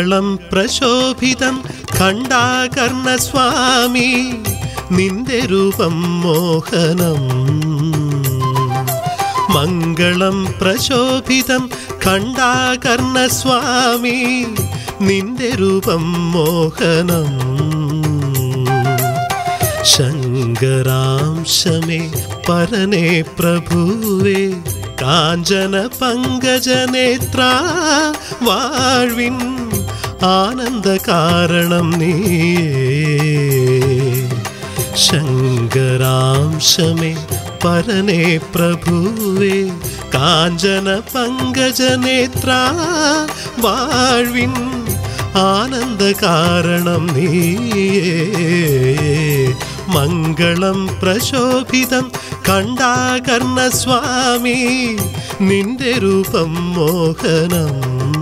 മംഗളം പ്രശോഭിതം ഖണ്ഡാകർണ സ്വാമി നിന്റെ രൂപം മോഹനം മംഗളം പ്രശോഭിതം ഖണ്ഡാകർണ സ്വാമി നിന്റെ രൂപം മോഹനം ശങ്കരാംശമേ പരനേ പ്രഭുവേ കാഞ്ചന പങ്കജനേത്ര വാഴ്വിൻ ആനന്ദ കാരണം നീയേ ശങ്കരാംശമേ പരനേ പ്രഭുവേ കാഞ്ചന പങ്കജനേത്ര വാഴ്വിൻ ആനന്ദ കാരണം നീയേ മംഗളം പ്രശോഭിതം കണ്ടാകർണ സ്വാമി നിന്റെ രൂപം മോഹനം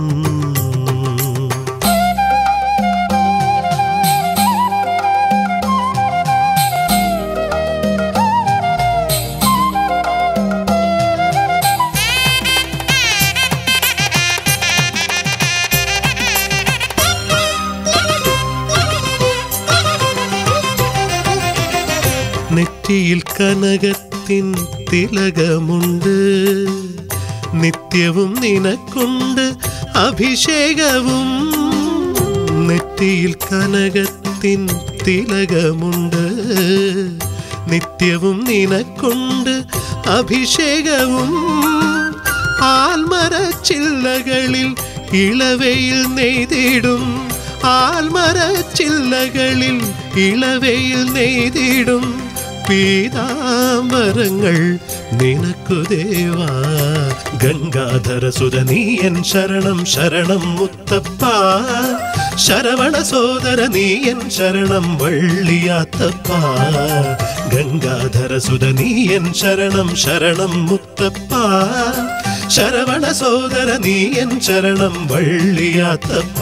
നെറ്റിയിൽ കനകത്തിൻ തിലകമുണ്ട് നിത്യവും നിനക്കുണ്ട് അഭിഷേകവും നെറ്റിയിൽ കനകത്തിൻ തിലകമുണ്ട് നിത്യവും നിനക്കുണ്ട് അഭിഷേകവും ആൽമര ചില്ലകളിൽ ഇളവയിൽ നെയ്തിടും ആൽമര ചില്ലകളിൽ ഇളവയിൽ നെയ്തിടും പീതാംബരങ്ങൾ നിനക്കു ദേവാ ഗംഗാധര സുരനീയൻ ശരണം ശരണം മുത്തപ്പ ശരവണ സോദര നീയൻ ശരണം വള്ളിയാത്തപ്പ ഗംഗാധര സുരനീയൻ ശരണം ശരണം മുത്തപ്പ ശരവണ സോദര നീയൻ ശരണം വള്ളിയാത്തപ്പ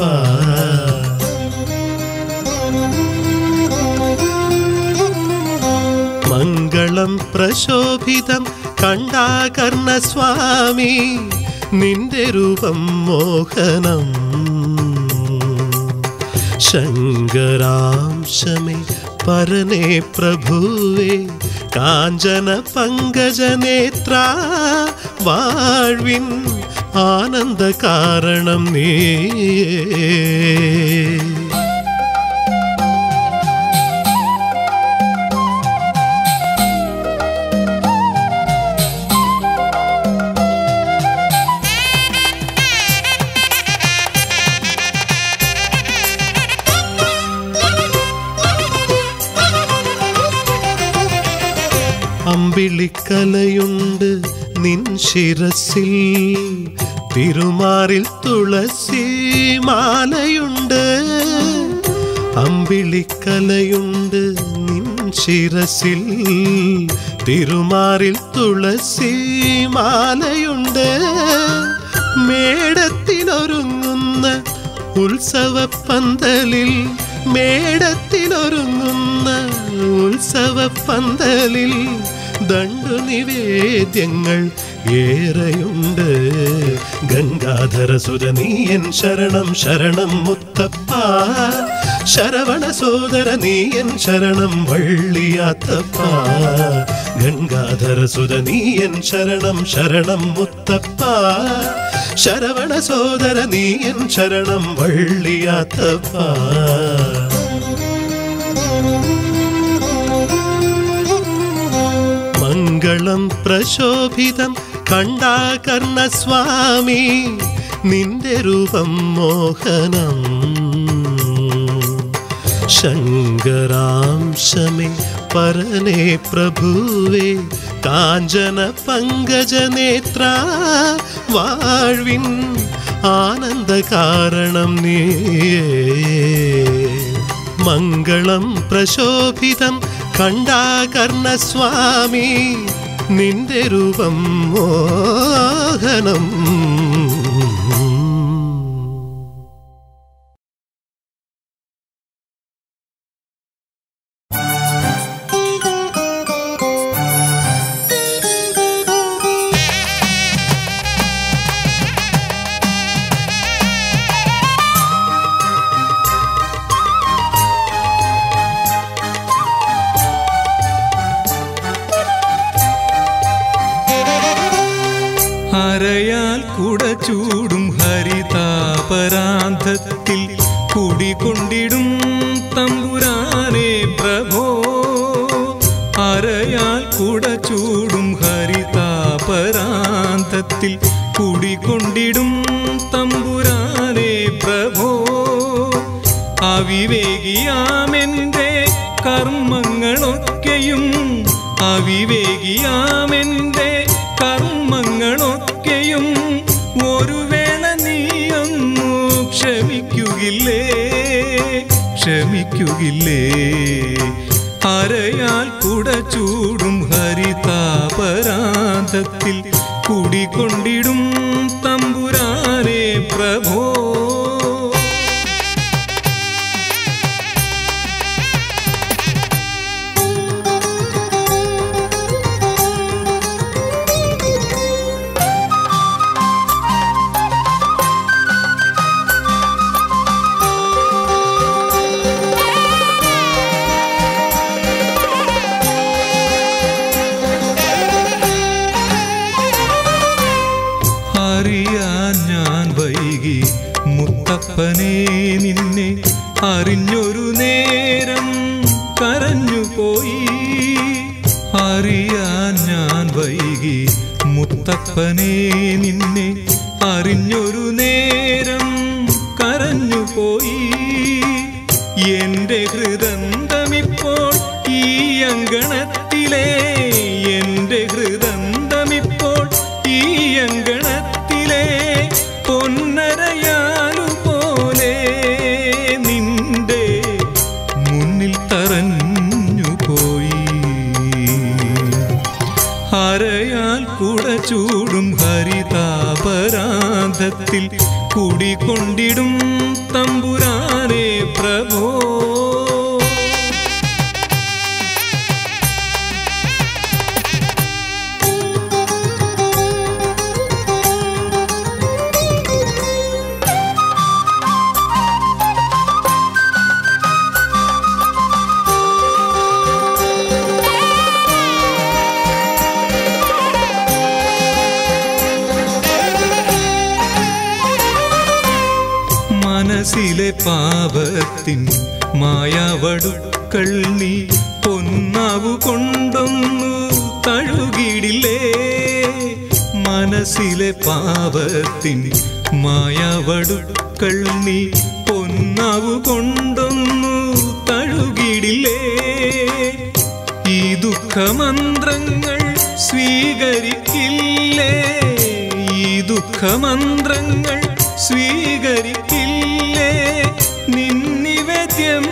മംഗളം പ്രശോഭിതം കണ്ടാകർണ സ്വാമി നിന്റെ രൂപം മോഹനം ശങ്കരാംശമേ പരനേ പ്രഭുവേ കാഞ്ചന പങ്കജനേത്ര വാഴ്വിൻ ആനന്ദ കാരണം നീ അമ്പിളിക്കലയുണ്ട് നിൻ ശിരസിൽ തിരുമാറിൽ തുളസി മാലയുണ്ട് അമ്പിളിക്കലയുണ്ട് നിൻ ശിരസിൽ തിരുമാറിൽ തുളസി മാലയുണ്ട് മേടത്തിനൊരുങ്ങുന്ന ഉത്സവ പന്തലിൽ മേടത്തിനൊരുങ്ങുന്ന ഉത്സവ പന്തലിൽ ദണ്ടു നിവേദ്യങ്ങൾ ഏറെയുണ്ട് ഗംഗാധര സുരനീയൻ ശരണം ശരണം മുത്തപ്പ ശരവണ സോദര നീയൻ ശരണം വള്ളിയാത്തപ്പ ഗംഗാധര സുരനീയൻ ശരണം ശരണം മുത്തപ്പ ശരവണ സോദര നീയൻ ശരണം വള്ളിയാത്തപ്പ മംഗളം പ്രശോഭിതം കണ്ടാകർണ സ്വാമി നിന്റെ രൂപം മോഹനം ശങ്കരാംശമേ പരനേ പ്രഭുവേ കാഞ്ചന പങ്കജനേത്ര വാഴ്വിൻ ആനന്ദ കാരണം നീയേ മംഗളം പ്രശോഭിതം കണ്ടാകർണ സ്വാമി നിന്റെ രൂപം മോഹനം കുട ചൂടും ഹരിതാപരാന്ധത്തിൽ കുടികൊണ്ടിടും തമ്പുരാനെ പ്രഭോ അരയാൽ കുട ചൂടും ഹരിതാപരാന്തത്തിൽ കുടികൊണ്ടിടും തമ്പുരാനെ പ്രഭോ അവിവേകിയാമെൻ്റെ കർമ്മങ്ങളൊക്കെയും അവിവേകിയാമെൻ്റെ കർമ്മങ്ങളൊക്കെയും ഒരു വേള നീയൊന്നു ക്ഷമിക്കുകില്ലേ ക്ഷമിക്കുകില്ലേ അരയാൽ കുട ചൂടും ഹരിതാപരാന്തത്തിൽ കുടികൊണ്ടിടും തമ്പുരാനെ പ്രഭോ അറിയാൻ ഞാൻ വൈകി മുത്തപ്പനെ നിന്നെ അറിഞ്ഞൊരു നേരം കരഞ്ഞു പോയി അറിയാൻ ഞാൻ വൈകി മുത്തപ്പനെ നിന്നെ അറിഞ്ഞൊരു നേരം കരഞ്ഞു പോയി എന്റെ ഹൃദന്തമിപ്പോൾ ഈ അങ്കണത്തിലെ എന്റെ ഹൃദന്തമിപ്പോൾ ഈ അങ്കണത്തിലെ പൊന്നരയാലു പോലെ നിന്റെ മുന്നിൽ തറഞ്ഞു പോയി അരയാൽ കുട ചൂടും ഹരിതാപരാധത്തിൽ കുടികൊണ്ടിടും തമ്പുരാനെ പ്രഭോ മനസ്സിലെ പാപത്തിൻ മായാവടുക്കൾ നീ പൊന്നാവു കൊണ്ടൊന്നു തഴുകിടില്ലേ മനസ്സിലെ പാപത്തിൻ മായാവടുക്കൾ നീ പൊന്നാവു കൊണ്ടൊന്നു തഴുകിടില്ലേ ഈ ദുഃഖമന്ത്രങ്ങൾ സ്വീകരിക്കില്ലേ ഈ ദുഃഖമന്ത്രങ്ങൾ സ്വീകരിക്കില്ലേ നിന്നിവേദ്യം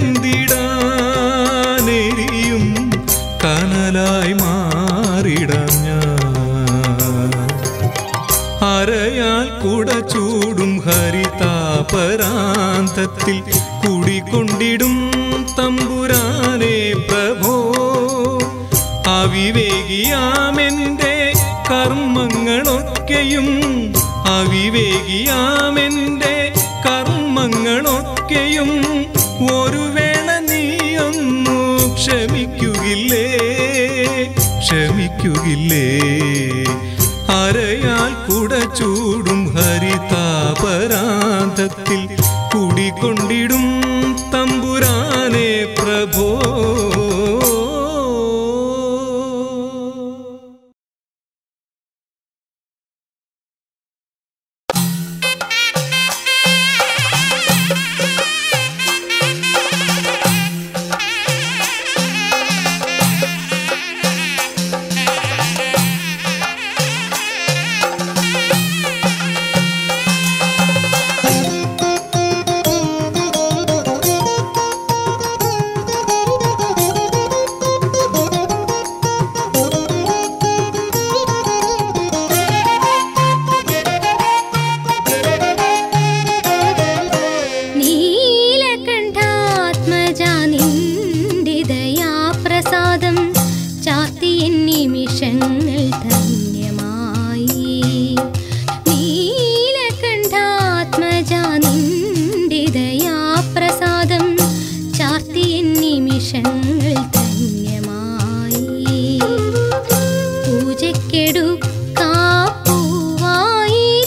വെന്തിടാനെരിയും കനലായി മാറിടാം ഞാൻ അരയാൽ കുട ചൂടും ഹരിതാപരാന്തത്തിൽ കുടികൊണ്ടിടും തമ്പുരാനെ പ്രഭോ അവിവേകിയാമെൻ്റെ കർമ്മങ്ങളൊക്കെയും അവിവേകിയാമെൻ്റെ കർമ്മങ്ങളൊക്കെയും ഒരു വേള നീയൊന്നു ക്ഷമിക്കുകില്ലേ ക്ഷമിക്കുകില്ലേ അരയാൽ കുട ചൂടും ഹരിതാപരാധത്തിൽ കുടികൊണ്ടിടും തമ്പുരാനെ പ്രഭോ നീലകണ്ഠാത്മജാ നിന്റെ ദയാപ്രസാദം ചാത്തിയൻ നിമിഷങ്ങൾ ധന്യമായി നീലകണ്ഠാത്മജാ നിന്റെ ദയാപ്രസാദം ചാത്തിയൻ നിമിഷങ്ങൾ ധന്യമായി പൂജയ്ക്കെടുക്കാപ്പൂവായി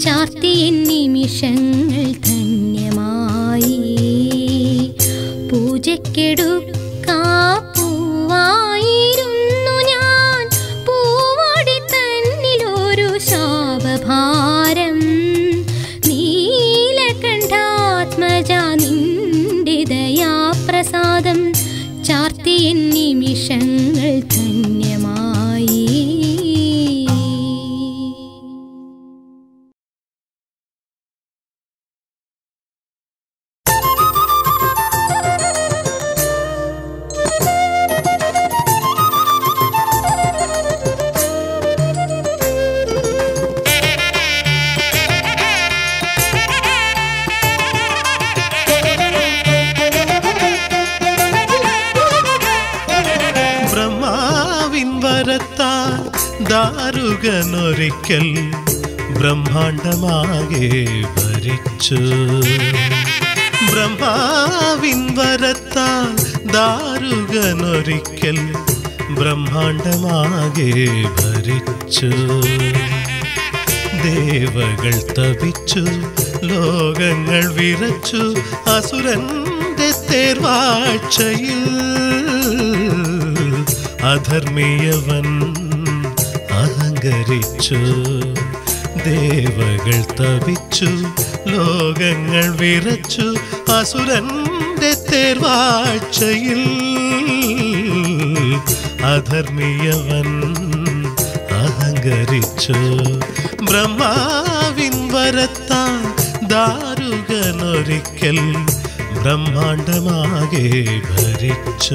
ചാർത്തിയ നിമിഷങ്ങൾ ധന്യമായി പൂജയ്ക്കെടുക്കാ പൂവായിരുന്നു ഞാൻ പൂവാടി തന്നിലൊരു ശാപഭാരം നീലകണ്ഠാത്മജ നിന്റെ ദയാപ്രസാദം ചാർത്തിയ നിമിഷങ്ങൾ ധന്യമായി ബ്രഹ്മാവിൻ വരത്താൽ ദാരുകനൊരിക്കൽ ബ്രഹ്മാണ്ടമാകെ ഭരിച്ചു ബ്രഹ്മാവിൻ വരത്താൽ ദാരുകനൊരിക്കൽ ബ്രഹ്മാണ്ടമാകെ ഭരിച്ചു ദേവകൾ തപിച്ചു ലോകങ്ങൾ വിറച്ചു അസുരന്റെ തേർവാഴ്ചയിൽ അധർമ്മീയവൻ അഹങ്കരിച്ചു ദേവകൾ തപിച്ചു ലോകങ്ങൾ വിറച്ചു അസുരന്റെ തേർവാഴ്ചയിൽ അധർമ്മീയവൻ അഹങ്കരിച്ചു ബ്രഹ്മാവിൻ വരത്താൻ ദാരുകനൊരിക്കൽ ബ്രഹ്മാണ്ടമാകെ ഭരിച്ചു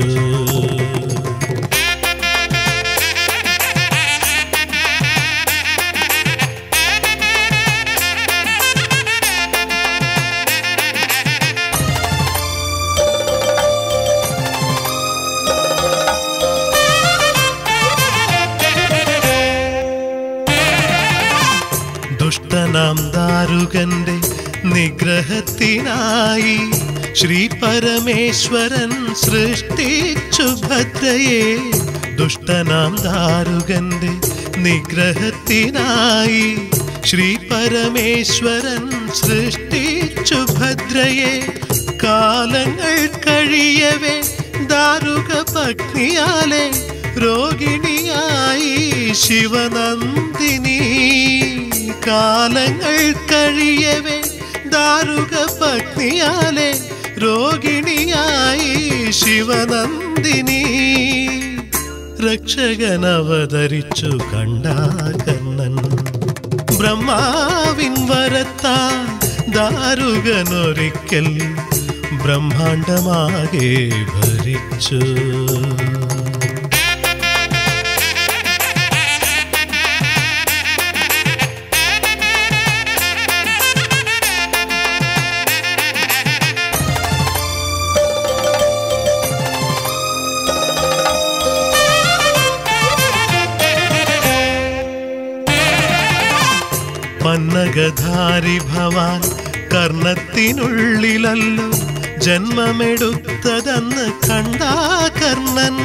ദുഷ്ടനാം ദാരുകന്റെ നിഗ്രഹത്തിനായി ശ്രീ പരമേശ്വരൻ സൃഷ്ടിച്ചു ഭദ്രയെ ദുഷ്ടനാം ദാരുകന്റെ നിഗ്രഹത്തിനായി ശ്രീ പരമേശ്വരൻ സൃഷ്ടിച്ചു ഭദ്രയെ കാലങ്ങൾ കഴിയവേ ദാരുക പത്നിയാലെ രോഗിണിയായി ശിവനന്ദിനി കാലങ്ങൾ കഴിയവേ ദാരുക പത്നിയാലെ രോഗിണിയായി ശിവനന്ദിനി രക്ഷകൻ അവതരിച്ചു കണ്ടാകർണൻ ബ്രഹ്മാവിൻ വരത്താൻ ദാരുകനൊരിക്കൽ ബ്രഹ്മാണ്ടമാകെ ഭരിച്ചു പന്നഗധാരി ഭവാൻ കർണത്തിനുള്ളിലല്ലോ ജന്മമെടുത്തതെന്ന് കണ്ടാ കർണൻ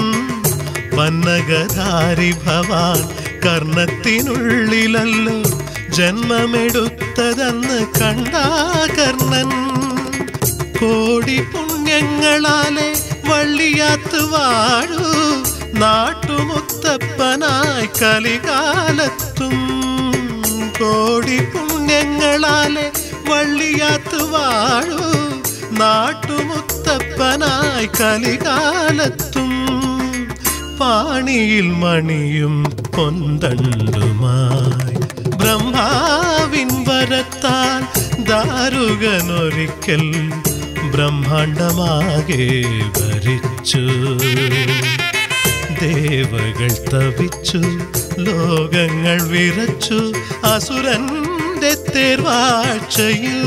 പന്നഗധാരി ഭവാൻ കർണത്തിനുള്ളിലല്ലോ ജന്മമെടുത്തതെന്ന് കണ്ടാ കർണൻ കോടി പുണ്യങ്ങളാലെ വള്ളിയാത്ത് വാഴൂ നാട്ടുമുത്തപ്പനായി കലികാലത്തും കോടി പുണ്യങ്ങളാലെ വള്ളിയാത്ത് വാഴൂ നാട്ടുമുത്തപ്പനായി കലികാലത്തും പാണിയിൽ മണിയും പൊന്തണ്ടുമായി ബ്രഹ്മാവിൻ വരത്താൽ ദാരുകനൊരിക്കൽ ബ്രഹ്മാണ്ടമാകെ ഭരിച്ചു ദേവകൾ തപിച്ചു ലോകങ്ങൾ വിറച്ചു അസുരന്റെ തേർവാഴ്ചയിൽ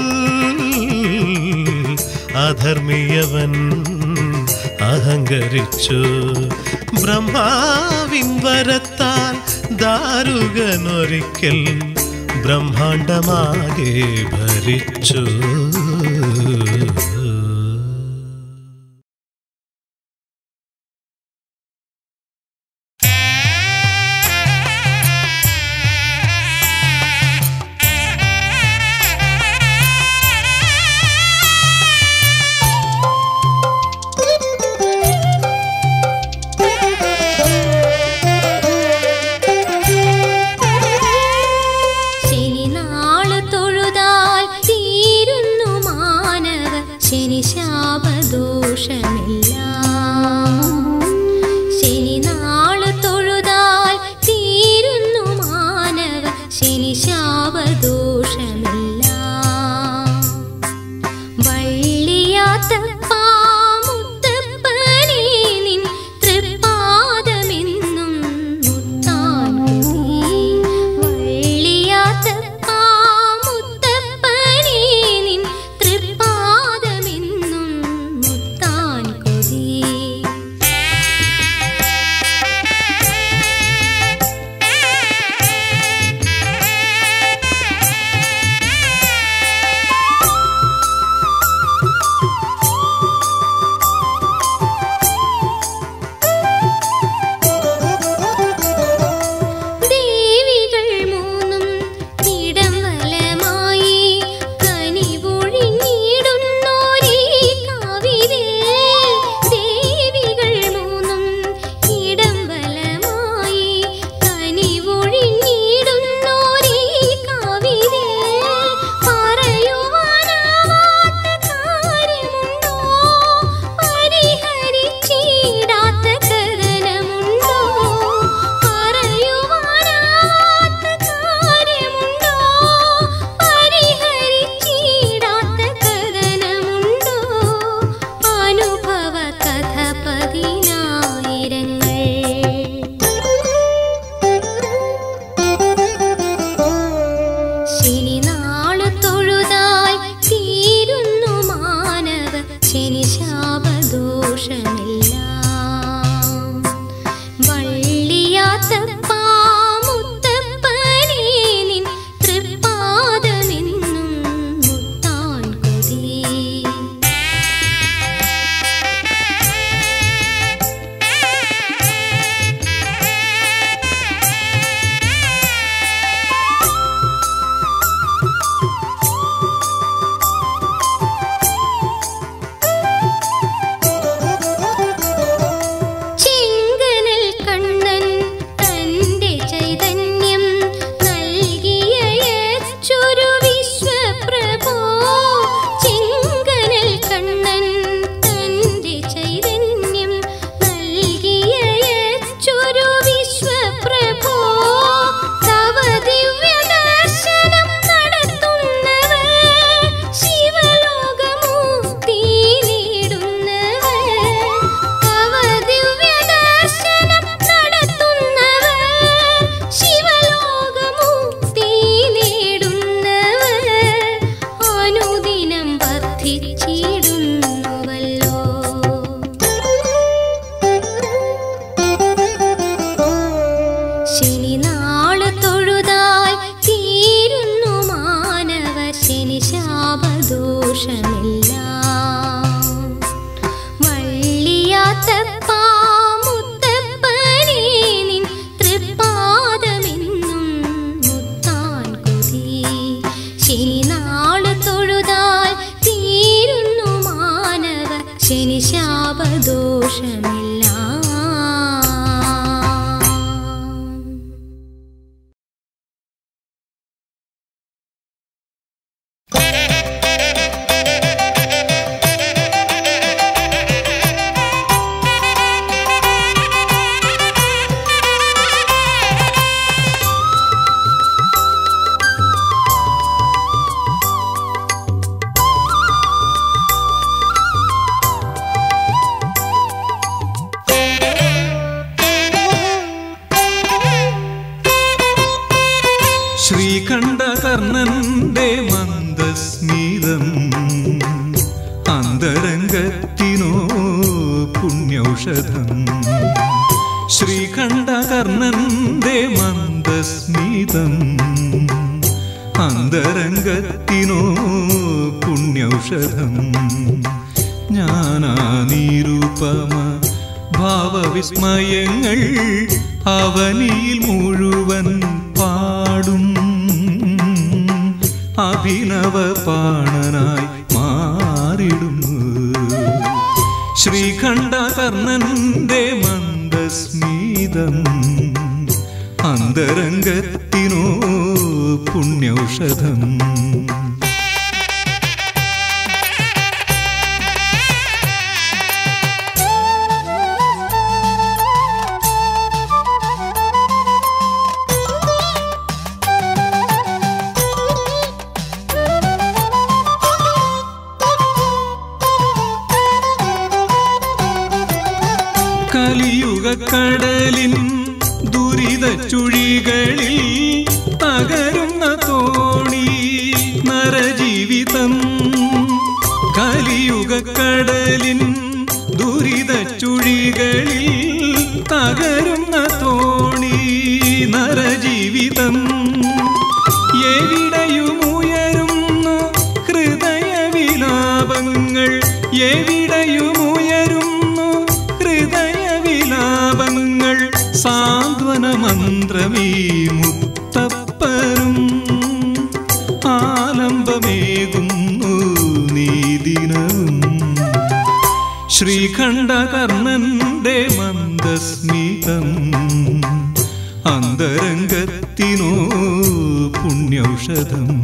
അധർമ്മീയവൻ അഹങ്കരിച്ചു ബ്രഹ്മാവിൻ വരത്താൽ ദാരുകനൊരിക്കൽ ബ്രഹ്മാണ്ടമാകെ ഭരിച്ചു ആ ശ്രീകണ്ഠകർണന്റെ മന്ദസ്മിതം അന്തരംഗത്തിനോ പുണ്യൗഷധം ശ്രീകണ്ഠകർണന്റെ മന്ദസ്മിതം അന്തരംഗത്തിനോ പുണ്യൗഷധം ജ്ഞാനാ നിരൂപമ ഭാവവിസ്മയങ്ങൾ അവനിയിൽ മുഴുവൻ പാടും അഭിനവ പാണനായി മാറിടുന്നു ശ്രീകണ്ഠകർണന്റെ മന്ദസ്മിതം അന്തരംഗത്തിനോ പുണ്യൗഷധം കലിയുഗ കടലിൻ ദുരിത ചുഴികളിൽ തകരുന്ന തോണി നരജീവിതം കലിയുഗ കടലിൻ ദുരിത ചുഴികളിൽ തകരുന്ന തോണി നരജീവിതം എവിടെയും ഉയരുന്നു ഹൃദയവിലാപങ്ങൾ എവിടെയും ഉയരുന്നു ഹൃദയവിലാപങ്ങൾ സാന്ത്വന മന്ത്രമീ മുത്തപ്പരും ആലംബമേകുന്നു നീദിനവും ശ്രീകണ്ഠകർണന്റെ മന്ദസ്മിതം അന്തരംഗത്തിനോ പുണ്യൗഷധം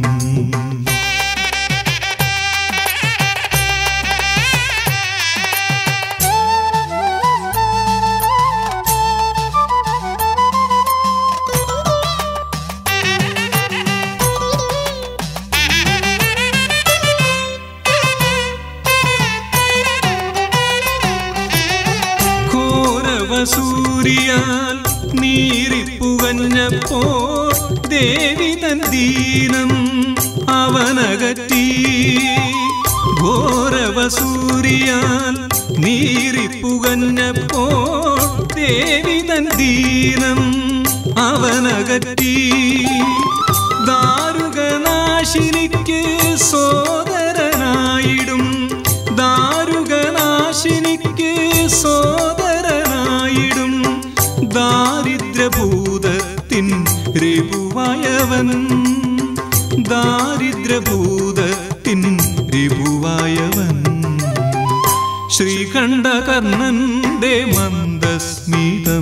ഘോരവസൂരിയാൽ നീറിപ്പുകഞ്ഞപ്പോ ദേവി തൻ ദീനം അവനകറ്റി ഘോരവസൂരിയാൽ നീറിപ്പുകഞ്ഞപ്പോ ദേവി തൻ ദീനം അവനകറ്റി ദാരുകനാശിനിക്ക് സോദരനായിടും ദാരുകനാശിനിക്ക് സോദരനായിടും ദാരിദ്ര്യഭൂതത്തിൻ രിപുവായവൻ ദാരിദ്ര്യഭൂതത്തിൻ രിപുവായവൻ ശ്രീകണ്ഠകർണന്റെ മന്ദസ്മിതം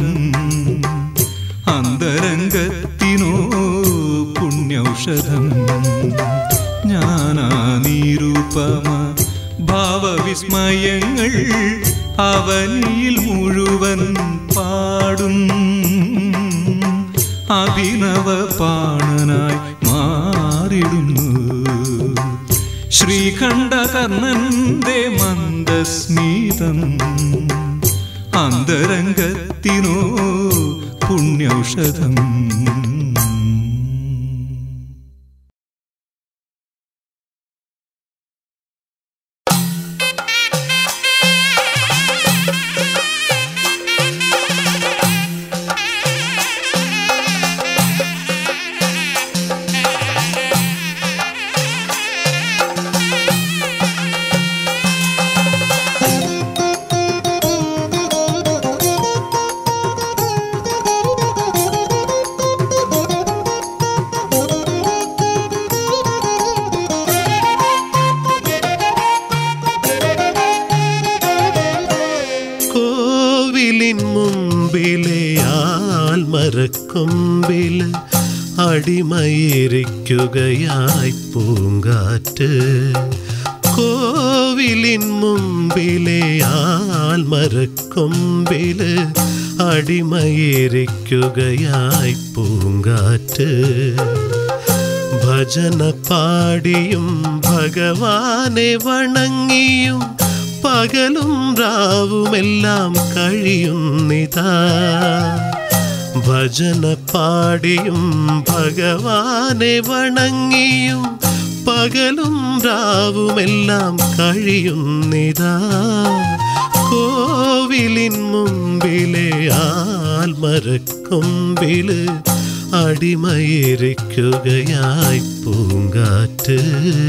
അന്തരംഗത്തിനോ പുണ്യൗഷധം ജ്ഞാനാ നിരൂപമ ഭാവവിസ്മയങ്ങൾ അവനിൽ മുഴുവൻ പാടും അഭിനവ പാണനായി മാറിടുന്നു ശ്രീകണ്ഠകർണന്റെ മന്ദസ്മിതം അന്തരംഗത്തിനോ പുണ്യൗഷധം കോവിലിൻ മുമ്പിലെ ആൽമരക്കൊമ്പില് അടിമയിരിക്കുകയായി പൂങ്കാറ്റ് കോവിലിൻ മുമ്പിലെ ആൽമരക്കൊമ്പില് അടിമയിരിക്കുകയായി പൂങ്കാറ്റ് ഭജന പാടിയും ഭഗവാനെ വണങ്ങിയും പകലും രാവുമെല്ലാം കഴിയുന്നിതാ ഭജന പാടിയും ഭഗവാനെ വണങ്ങിയും പകലും രാവുമെല്ലാം കഴിയുന്നിതാ കോവിലിൻ മുമ്പിലെ ആൽമരക്കൊമ്പില് അടിമയിരിക്കുകയായി പൂങ്കാറ്റ്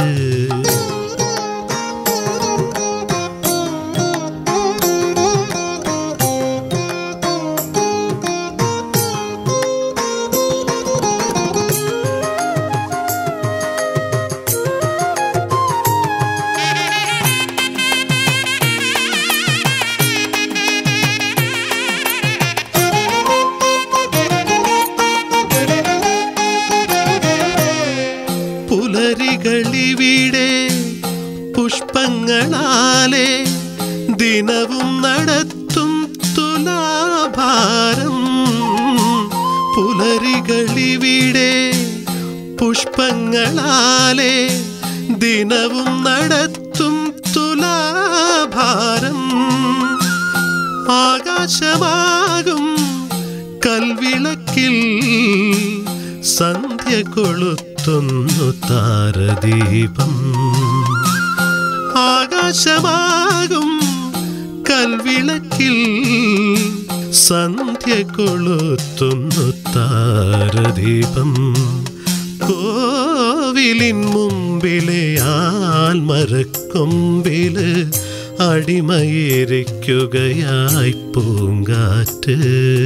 പുലരികളിവിടെ പുഷ്പങ്ങളാലെ ദിനവും നടത്തും തുലാഭാരം പുലരികളിവിടെ പുഷ്പങ്ങളാലെ ദിനവും നടത്തും തുലാഭാരം ആകാശമാകും കൽവിളക്കിൽ സന്ധ്യ കൊളുത്തുന്നു താരദീപം ആകാശമാകും കൽവിളക്കിൽ സന്ധ്യ കൊളുത്തുന്നു താരദീപം കോവിലിൻ മുമ്പിലെ ആൽമരക്കൊമ്പില് അടിമയിരിക്കുകയായി പൂങ്കാറ്റ്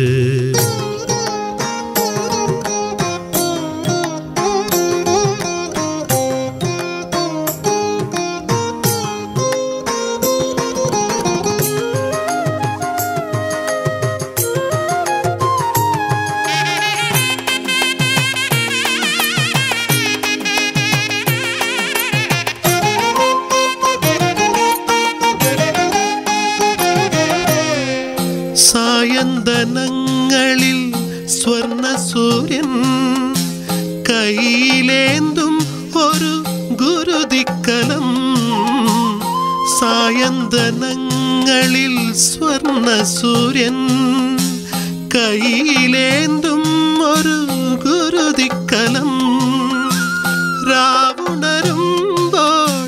സായന്തനങ്ങളിൽ സ്വർണ സൂര്യൻ കയ്യിലേന്തും ഒരു ഗുരുതിക്കലം സായന്തനങ്ങളിൽ സ്വർണ സൂര്യൻ കയ്യിലേന്തും ഒരു ഗുരുതിക്കലം രാവുണരുമ്പോൾ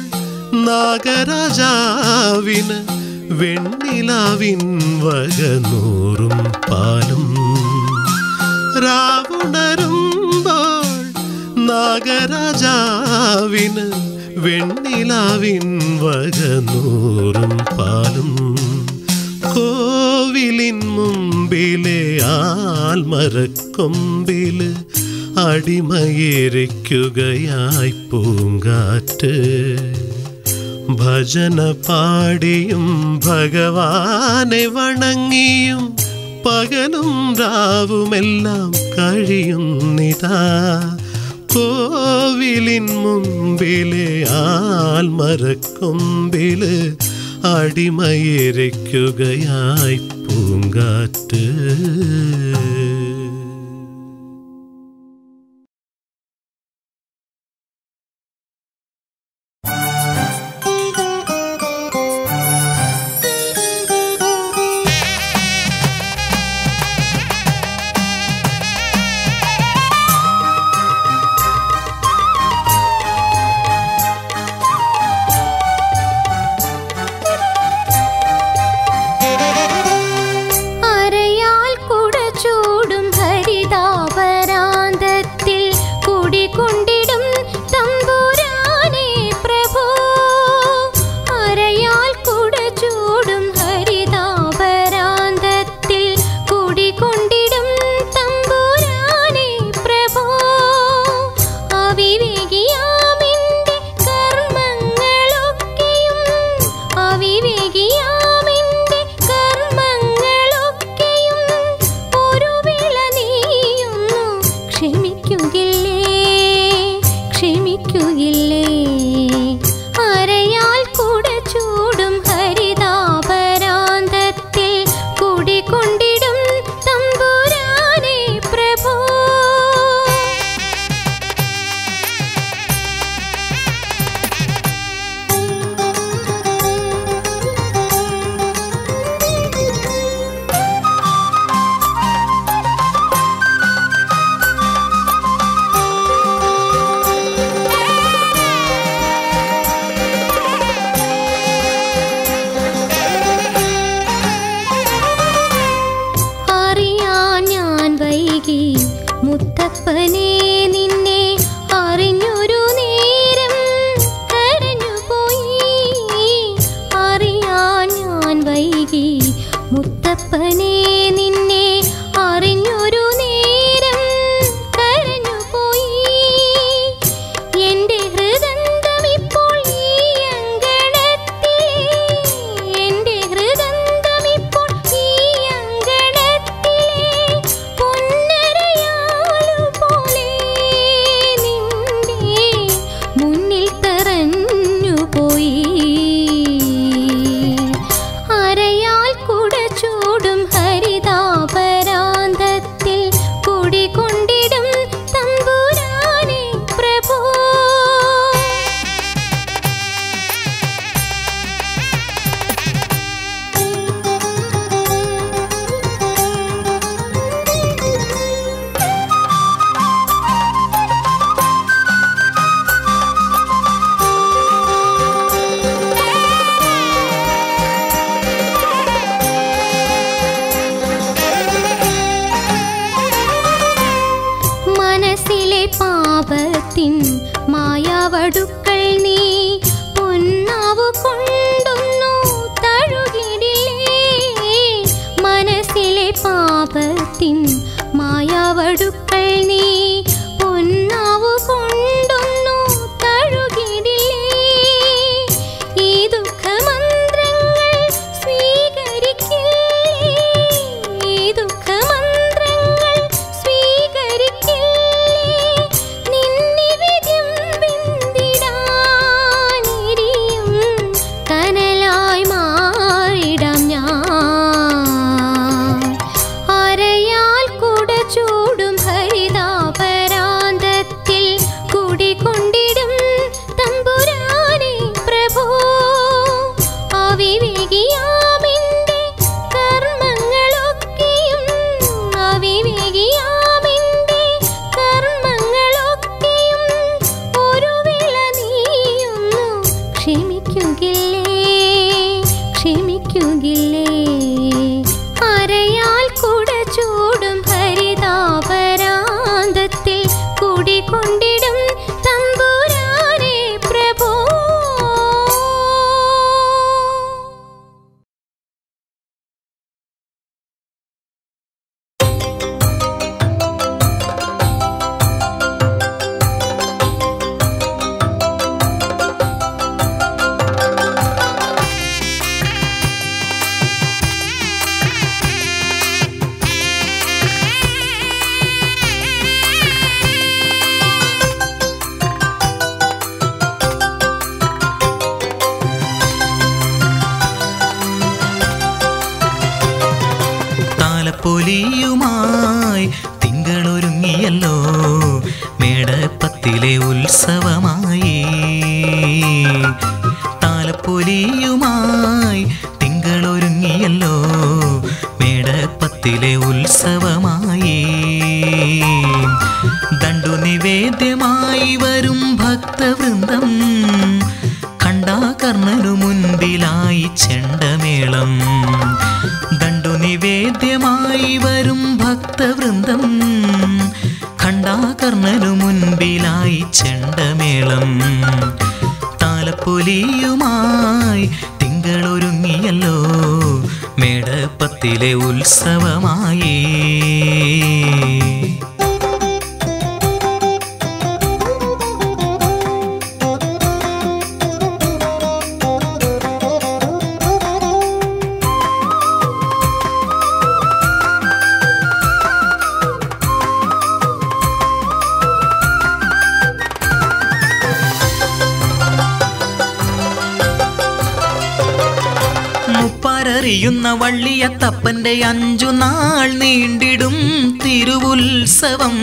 നാഗരാജാവിന് വെണ്ണിലാവിൻ വകനൂറും പാലും രാവുണരുമ്പോൾ നാഗരാജാവിന് വെണ്ണിലാവിൻ വകനൂറും പാലും കോവിലിൻ മുമ്പിലെ ആൽമരക്കൊമ്പില് അടിമയിരിക്കുകയായി പൂങ്കാറ്റ് ഭജന പാടിയും ഭഗവാനെ വണങ്ങിയും പകലും രാവുമെല്ലാം കഴിയുന്നിതാ കോവിലിൻ മുമ്പിലെ ആൽമരക്കൊമ്പില് അടിമയിരിക്കുകയായി പൂങ്കാറ്റ് അരയാൽ കുട ചൂടി പാപത്തിൻ മായാവടുക്കൾ നീ പൊന്നാവു കൊണ്ടൊന്നു തഴുകിടില്ലേ മനസ്സിലെ പാപത്തിൻ മായാവടുക്കൾ നീ പൊന്നാവു കൊണ്ടൊന്നു തഴുകിടില്ലേ ഈ ദുഃഖമന്ത്രങ്ങൾ സ്വീകരിക്കില്ലേ ഈ ദുഃഖമന്ത്രങ്ങൾ സ്വീകരിക്കില്ലേ നിന്നിവിദ്യം ബിന്ദിടാനിരിയും കനലായി മാറിടാം ഞാൻ അരയാൽ കുട ചൂടും ഹരിതാപരാന്തത്തിൽ കുടികൊണ്ടിടും തമ്പുരാനെ പ്രഭോ അവിവേകിയാമിൻ്റെ കർമ്മങ്ങളൊക്കെയും അവിവേകിയാമിൻ്റെ കർമ്മങ്ങളൊക്കെയും ഒരു വിള നീയൊന്നു ക്ഷമിക്കുകില്ലേ ക്ഷമിക്കുകില്ലേ അരയാൽ കുട ചൂടും ഹരിതാപരാന്തത്തിൽ കുടികൊണ്ടിടും തമ്പുരാനെ പ്രഭോ താലപ്പൊലിയുമായി തിങ്കളൊരുങ്ങിയല്ലോ മേടപ്പത്തിലെ ഉത്സവമായി താലപ്പൊലിയുമായി തിങ്കളൊരുങ്ങിയല്ലോ മേടപ്പത്തിലെ ഉത്സവമായി ദണ്ടു നിവേദ്യമായി വരും ഭക്തവൃന്ദം കണ്ടാ കർണനു മുൻപിലായി ചെണ്ടമേളം ദണ്ടു നിവേദ്യമായി വരും ഭക്തവൃന്ദം കണ്ടാ കർണനു മുൻപിലായി ചെണ്ടമേളം താലപ്പൊലിയുമായി തിങ്കളൊരുങ്ങിയല്ലോ മേടപ്പത്തിലെ ഉത്സവമായി മുപ്പാരറിയുന്ന വള്ളിയത്തപ്പന്റെ അഞ്ചു നാൾ നീണ്ടിടും തിരുവുത്സവം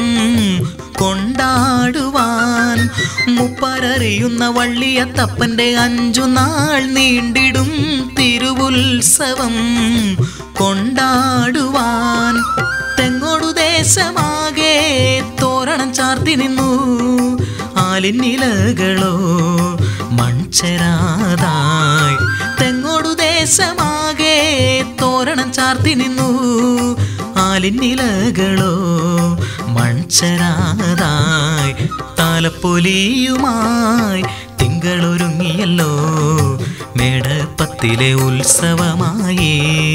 കൊണ്ടാടുവാൻ മുപ്പാരറിയുന്ന വള്ളിയത്തപ്പന്റെ അഞ്ചു നാൾ നീണ്ടിടും തിരുവുത്സവം കൊണ്ടാടുവാൻ തെങ്ങോടു ദേശമാകെ തോരണം ചാർത്തി നിന്നു ആലിന്നിലകളോ മൺചരാതായി തെങ്ങോടു ദേശമാകെ തോരണം ചാർത്തി നിന്നു ആലിന്നിലകളോ മൺചരാതായി താലപ്പൊലിയുമായി തിങ്കളൊരുങ്ങിയല്ലോ മേടപ്പത്തിലെ ഉത്സവമായി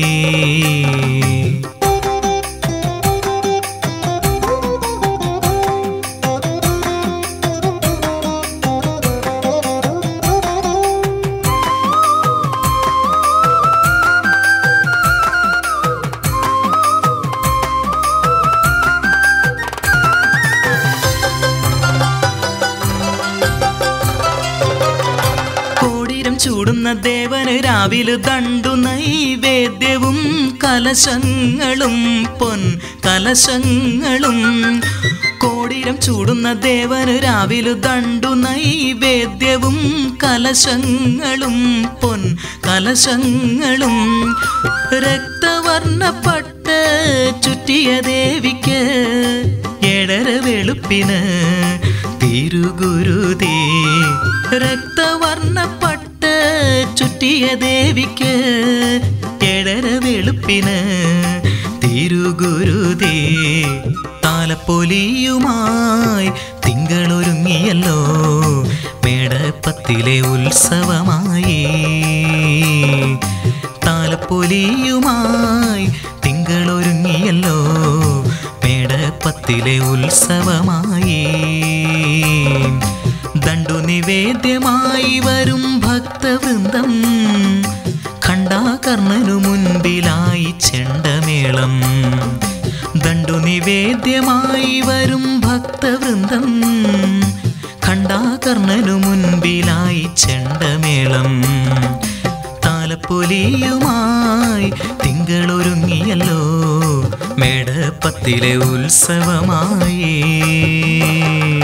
കോടിരം ചൂടുന്ന ദേവന് രാവിലെ ദണ്ടു നൈവേദ്യവും കലശങ്ങളും പൊൻ കലശങ്ങളും കോടിരം ചൂടുന്ന ദേവന് രാവിലെ ദണ്ടു നൈവേദ്യവും കലശങ്ങളും പൊൻ കലശങ്ങളും രക്തവർണ്ണപ്പട്ട് ചുറ്റിയ ദേവിക്ക് ഏഴര വെളുപ്പിന് തിരുഗുരുതി രക്തവർണ്ണപ്പട്ട് ചുറ്റിയ ദേവിക്ക് ഏഴര വെളുപ്പിന് തിരുഗുരുതി താലപ്പൊലിയുമായി തിങ്കളൊരു തിങ്കളൊരുങ്ങിയല്ലോ മേടപ്പത്തിലെ ഉത്സവമായി താലപ്പൊലിയുമായി തിങ്കളൊരുങ്ങിയല്ലോ മേടപ്പത്തിലെ ഉത്സവമായി ദണ്ടു നിവേദ്യമായി വരും ഭക്തവൃന്ദം ഖണ്ഡാകർണനു മുൻപിലായി ചെണ്ടമേളം ദണ്ടു നിവേദ്യമായി വരും ഭക്തവൃന്ദം ഖണ്ഡാകർണനു മുൻപിലായി ചെണ്ടമേളം താലപ്പൊലിയുമായി തിങ്കളൊരുങ്ങിയല്ലോ മേടപ്പത്തിലെ ഉത്സവമായി